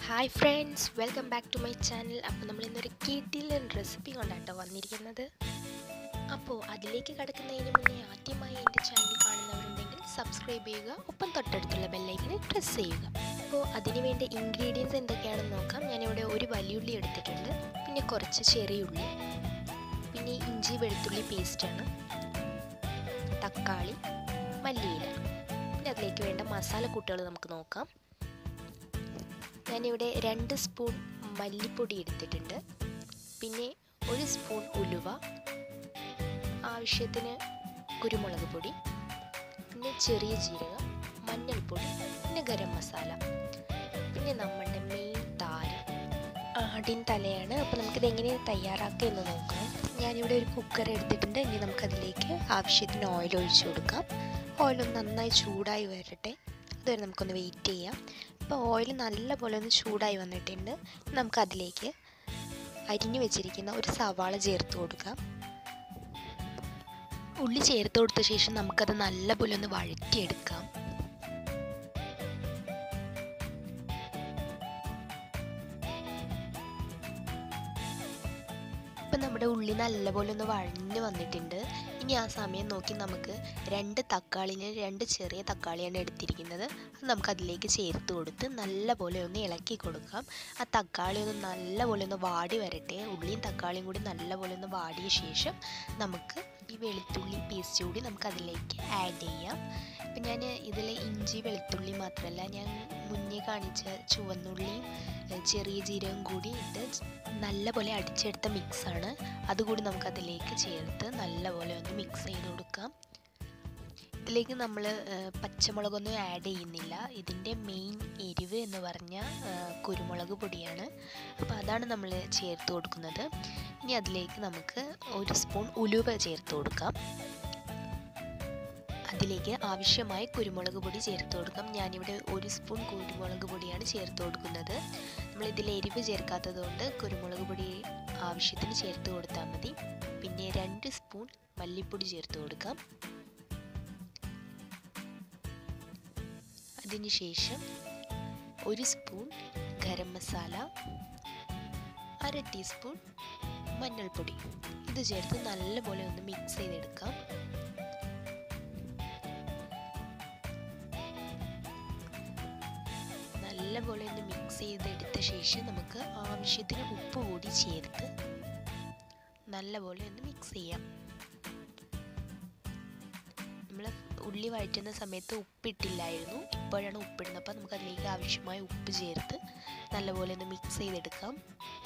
hi friends welcome back to my channel അപ്പോൾ നമ്മൾ ഇന്നൊരു കിടിലൻ റെസിപ്പി കൊണ്ടാട്ടോ വന്നിരിക്കുന്നത് അപ്പോൾ അതിലേക്ക് കടക്കുന്നതിന് മുന്നേ ആദ്യമായി എൻ്റെ ചാനൽ കാണുന്നവരുണ്ടെങ്കിൽ സബ്സ്ക്രൈബ് ചെയ്യുക ഒപ്പം തൊട്ടടുത്തുള്ള ബെല്ലൈക്കനെ പ്രസ് ചെയ്യുക അപ്പോൾ അതിന് വേണ്ട ഇൻഗ്രീഡിയൻസ് എന്തൊക്കെയാണെന്ന് നോക്കാം ഞാനിവിടെ ഒരു വലിയുള്ളി എടുത്തിട്ടുണ്ട് പിന്നെ കുറച്ച് ചെറിയ ഉള്ളി പിന്നെ ഇഞ്ചി വെളുത്തുള്ളി പേസ്റ്റാണ് തക്കാളി മല്ലിയില പിന്നെ അതിലേക്ക് വേണ്ട മസാലക്കൂട്ടുകൾ നമുക്ക് നോക്കാം ഞാനിവിടെ രണ്ട് സ്പൂൺ മല്ലിപ്പൊടി എടുത്തിട്ടുണ്ട് പിന്നെ ഒരു സ്പൂൺ ഉലുവ ആവശ്യത്തിന് കുരുമുളക് പൊടി പിന്നെ ചെറിയ ജീരകം മഞ്ഞൾപ്പൊടി പിന്നെ ഗരം മസാല പിന്നെ നമ്മളുടെ മെയിൻ താരം ആടിൻ തലയാണ് അപ്പോൾ നമുക്കിത് എങ്ങനെ തയ്യാറാക്കുക എന്ന് നോക്കാം ഞാനിവിടെ ഒരു കുക്കർ എടുത്തിട്ടുണ്ട് ഇനി നമുക്കതിലേക്ക് ആവശ്യത്തിന് ഓയിൽ ഒഴിച്ചു കൊടുക്കാം ഓയിൽ ഒന്ന് നന്നായി ചൂടായി വരട്ടെ അതുവരെ നമുക്കൊന്ന് വെയിറ്റ് ചെയ്യാം ഇപ്പോൾ ഓയിൽ നല്ലപോലെ ഒന്ന് ചൂടായി വന്നിട്ടുണ്ട് നമുക്കതിലേക്ക് അരിഞ്ഞു വെച്ചിരിക്കുന്ന ഒരു സവാള ചേർത്ത് കൊടുക്കാം ഉള്ളി ചേർത്ത് കൊടുത്ത ശേഷം നമുക്കത് നല്ലപോലെ ഒന്ന് വഴറ്റിയെടുക്കാം ഇപ്പം നമ്മുടെ ഉള്ളി നല്ലപോലെ ഒന്ന് വഴഞ്ഞ് വന്നിട്ടുണ്ട് ഇനി ആ സമയം നോക്കി നമുക്ക് രണ്ട് തക്കാളിന് രണ്ട് ചെറിയ തക്കാളിയാണ് എടുത്തിരിക്കുന്നത് അത് നമുക്ക് അതിലേക്ക് ചേർത്ത് കൊടുത്ത് നല്ലപോലെ ഒന്ന് ഇളക്കി കൊടുക്കാം ആ തക്കാളി ഒന്ന് നല്ലപോലെ ഒന്ന് വാടി വരട്ടെ ഉള്ളിയും തക്കാളിയും കൂടി നല്ലപോലെ ഒന്ന് വാടിയ ശേഷം നമുക്ക് ഈ വെളുത്തുള്ളി പേസ്റ്റ് കൂടി നമുക്ക് അതിലേക്ക് ആഡ് ചെയ്യാം ഇപ്പം ഞാൻ ഇതിൽ ഇഞ്ചി വെളുത്തുള്ളി മാത്രമല്ല ഞാൻ മുന്നേ കാണിച്ച ചുവന്നുള്ളിയും ചെറിയ ജീരകം കൂടി ഇട്ട് നല്ലപോലെ അടിച്ചെടുത്ത മിക്സാണ് അതുകൂടി നമുക്ക് അതിലേക്ക് ചേർത്ത് നല്ലപോലെ ഒന്ന് മിക്സ് ചെയ്ത് കൊടുക്കാം ഇതിലേക്ക് നമ്മൾ പച്ചമുളകൊന്നും ആഡ് ചെയ്യുന്നില്ല ഇതിൻ്റെ മെയിൻ എരിവ് എന്ന് പറഞ്ഞാൽ കുരുമുളക് പൊടിയാണ് അപ്പോൾ അതാണ് നമ്മൾ ചേർത്ത് കൊടുക്കുന്നത് ഇനി അതിലേക്ക് നമുക്ക് ഒരു സ്പൂൺ ഉലുവ ചേർത്ത് കൊടുക്കാം അതിലേക്ക് ആവശ്യമായ കുരുമുളക് പൊടി ചേർത്ത് കൊടുക്കാം ഞാനിവിടെ ഒരു സ്പൂൺ കുരുമുളക് പൊടിയാണ് ചേർത്ത് കൊടുക്കുന്നത് നമ്മൾ ഇതിൽ എരിവ് ചേർക്കാത്തത് കൊണ്ട് കുരുമുളക് പൊടി ആവശ്യത്തിന് ചേർത്ത് കൊടുത്താൽ മതി പിന്നെ രണ്ട് സ്പൂൺ മല്ലിപ്പൊടി ചേർത്ത് കൊടുക്കാം അതിനുശേഷം ഒരു സ്പൂൺ ഗരം മസാല അര ടീസ്പൂൺ മഞ്ഞൾപ്പൊടി ഇത് ചേർത്ത് നല്ലപോലെ ഒന്ന് മിക്സ് ചെയ്തെടുക്കാം നല്ലപോലെ ഒന്ന് മിക്സ് ചെയ്തെടുത്ത ശേഷം നമുക്ക് ആവശ്യത്തിന് ഉപ്പ് കൂടി ചേർത്ത് നല്ലപോലെ ഒന്ന് മിക്സ് ചെയ്യാം നമ്മൾ ഉള്ളി വഴറ്റുന്ന സമയത്ത് ഉപ്പിട്ടില്ലായിരുന്നു ഇപ്പോഴാണ് ഉപ്പിടുന്നത് അപ്പോൾ നമുക്ക് അതിലേക്ക് ആവശ്യമായ ഉപ്പ് ചേർത്ത് നല്ലപോലെ ഒന്ന് മിക്സ് ചെയ്തെടുക്കാം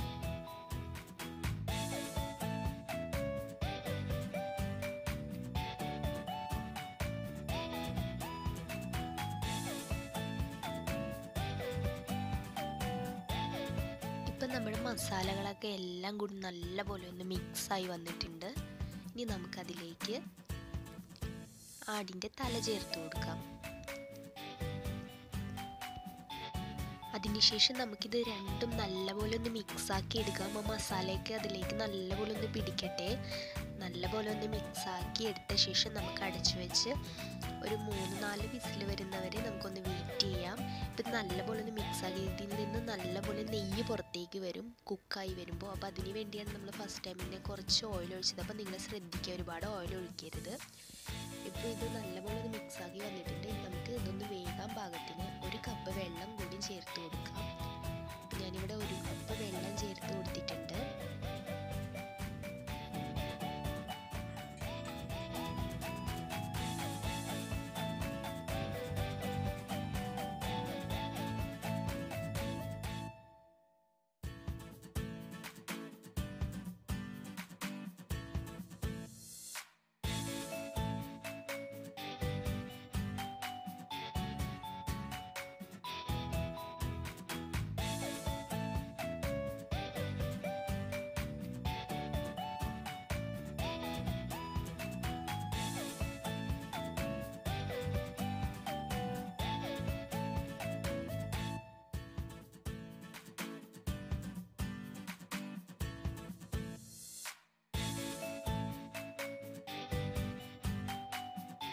ഇപ്പം നമ്മുടെ മസാലകളൊക്കെ എല്ലാം കൂടി നല്ലപോലെ ഒന്ന് മിക്സായി വന്നിട്ടുണ്ട് ഇനി നമുക്കതിലേക്ക് ആടിൻ്റെ തല ചേർത്ത് കൊടുക്കാം അതിനുശേഷം നമുക്കിത് രണ്ടും നല്ലപോലെ ഒന്ന് മിക്സാക്കി എടുക്കാം ആ മസാലയൊക്കെ അതിലേക്ക് നല്ലപോലെ ഒന്ന് പിടിക്കട്ടെ നല്ലപോലെ ഒന്ന് മിക്സാക്കി എടുത്ത ശേഷം നമുക്ക് അടച്ചു വെച്ച് ഒരു മൂന്ന് നാല് വിസിൽ വരുന്നവരെ നമുക്കൊന്ന് വെയിറ്റ് ചെയ്യാം ഇപ്പം നല്ലപോലെ ഒന്ന് മിക്സാക്കി ഇതിൽ നിന്ന് നല്ലപോലെ നെയ്യ് പുറത്തേക്ക് വരും കുക്കായി വരുമ്പോൾ അപ്പോൾ അതിന് വേണ്ടിയാണ് നമ്മൾ ഫസ്റ്റ് ടൈമിൻ്റെ കുറച്ച് ഓയിൽ ഒഴിച്ചത് അപ്പോൾ നിങ്ങൾ ശ്രദ്ധിക്കുക ഒരുപാട് ഓയിൽ ഒഴിക്കരുത് ഇപ്പോൾ ഇത് നല്ലപോലെ ഒന്ന് മിക്സാക്കി വന്നിട്ടുണ്ട് നമുക്ക് ഇതൊന്ന് വേകാൻ പാകത്തിന് ഒരു കപ്പ് വെള്ളം കൂടി ചേർത്ത് കൊടുക്കാം ഞാനിവിടെ ഒരു കപ്പ് വെള്ളം ചേർത്ത് കൊടുത്തിട്ടുണ്ട്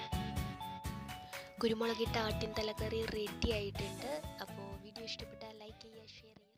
കുരുമുളകിട്ട ആട്ടിൻ തലക്കറി റെഡി ആയിട്ടുണ്ട് അപ്പോൾ വീഡിയോ ഇഷ്ടപ്പെട്ടാൽ ലൈക്ക് ലൈക്ക് ചെയ്യുക ഷെയർ ചെയ്യുക